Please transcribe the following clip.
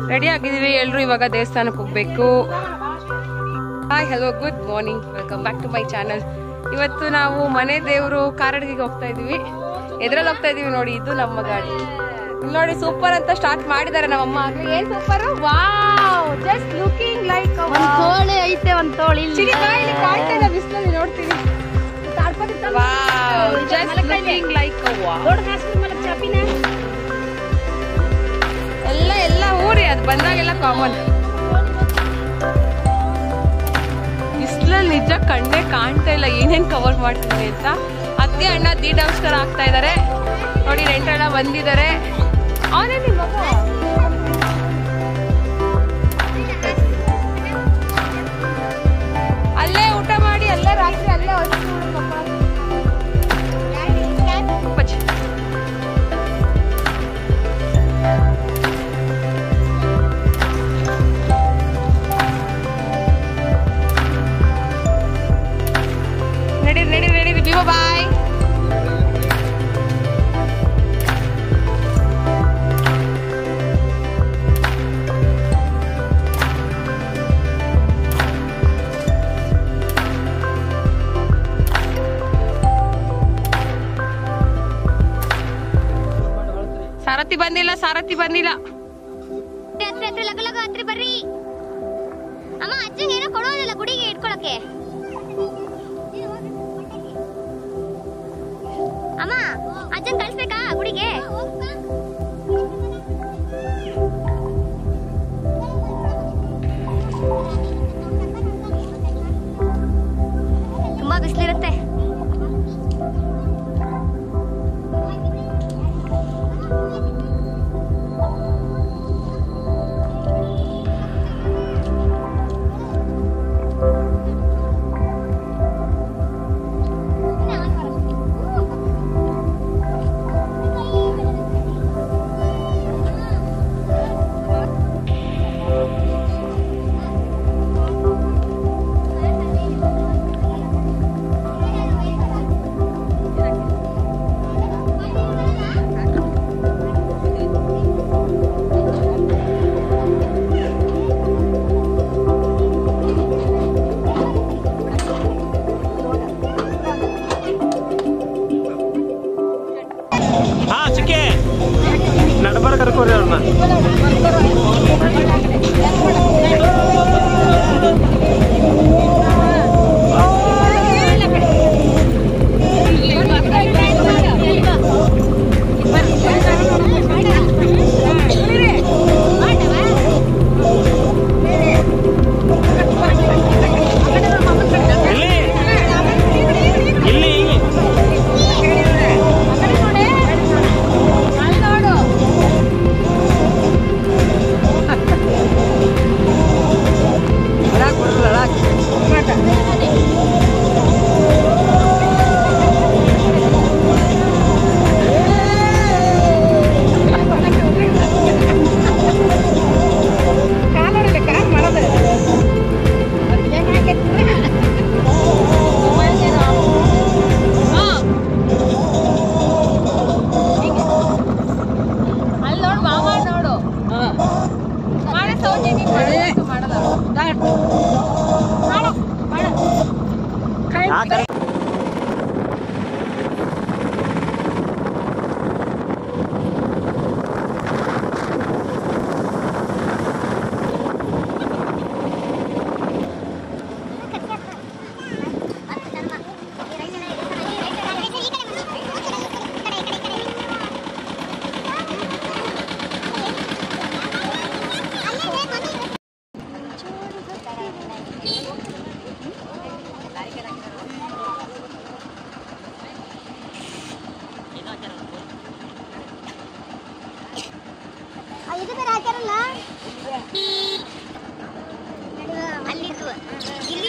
Ready ಆಗಿದೀವಿ ಎಲ್ರು ಇವಾಗ ದೇವಸ್ಥಾನಕ್ಕೆ ಹೋಗ್ಬೇಕು hi hello good morning welcome back to my channel ಇವತ್ತು ನಾವು ಮನೆ ದೇವರು ಕಾರಡ್ಗಿಗೆ ಹೋಗ್ತಾ ಇದೀವಿ ಎದ್ರಲ್ಲಿ ಹೋಗ್ತಾ ಇದೀವಿ ನೋಡಿ ಇದು ನಮ್ಮ ಗಾಡಿ ಇಲ್ಲಿ ನೋಡಿ ಸೂಪರ್ ಅಂತ ಸ್ಟಾರ್ಟ್ ಮಾಡಿದ್ದಾರೆ ನಮ್ಮಮ್ಮ ಆಗ್ಲೇ ಏನ್ super wow just looking like ಒಂದ್ ತೋಳೆ ಐತೆ ಒಂದ್ ತೋಳಿ ಚಿಡಿ ಬಾಯಲ್ಲಿ ಕಾಣ್ತಾ ಇಲ್ಲ ಬಿಸಿಲಲ್ಲಿ ನೋಡ್ತೀನಿ ವಾವ್ ಜಸ್ಟ್ ಲುಕಿಂಗ್ ಲೈಕ್ ಚಾಪಿನ ಎಲ್ಲ ಎಲ್ಲ ಊರಿ ಅದು ಬಂದಾಗೆಲ್ಲ ಕಾಮನ್ ಬಿಸಿಲಲ್ಲಿ ನಿಜ ಕಣ್ಣೇ ಕಾಣ್ತಾ ಇಲ್ಲ ಏನೇನ್ ಕವರ್ ಮಾಡ್ತೀನಿ ಅಂತ ಅತ್ತೆ ಅಣ್ಣ ದೀಡಾಂಸ್ಕರ ಆಗ್ತಾ ಇದಾರೆ ನೋಡಿ ನೆಂಟಣ್ಣ ಬಂದಿದ್ದಾರೆ ಅವನೇ ನಿಮ್ಮ ಮಗ ಅಲ್ಲೇ ಊಟ ಮಾಡಿ ಅಲ್ಲೇ ರಾತ್ರಿ ಅಲ್ಲೇ ಹೊಸ್ತು ನೋಡಪ್ಪ. ಅಪ್ಪಾಜಿ. ನಡೀರಿ ನಡೀರಿ ನಡೀರಿ ಬಿಬೋ ಬಾಯ್ ಸಾರಥಿ ಬಂದಿಲ್ಲ ಸಾರಥಿ ಬಂದಿಲ್ಲ ಹತ್ರ ಹತ್ರ ಲಗ ಲಗ ಹತ್ರ ಬರ್ರಿ ಅಮ್ಮ ಅಜ್ಜಂಗೆ ಏನೋ ಕೊಡೋದಿಲ್ಲ ಗುಡಿಗೆ ಇಟ್ಕೊಳಕ್ಕೆ ಅಮ್ಮ ಅಜ್ಜನ್ ಕಳ್ಸ್ಬೇಕಾ ಗುಡಿಗೆ ತುಂಬಾ ಬಿಸಿಲಿರುತ್ತೆ ಹಾ ಚಿಕ್ಕೆ ನಡಬರ ಕರ್ಕೋರಿ ಅವ್ರನ್ನ ಇಲ್ಲಿ ಇಲ್ಲಿ ಇಲ್ಲಿ ಅಲ್ಲಿ ನೋಡು ಮಾವ ನೋಡು ಮಾಡ ಸೌಜಿ ನೀನ್ ಮಾಡ್ಬೇಕು, ಮಾಡಲ್ಲ ಆ ಕಡೆ ಇದು ಬೇರೆ ಹಾಕ್ಯಾರಲ್ಲ ಅಲ್ಲಿತ್ತು ಇಲ್ಲಿ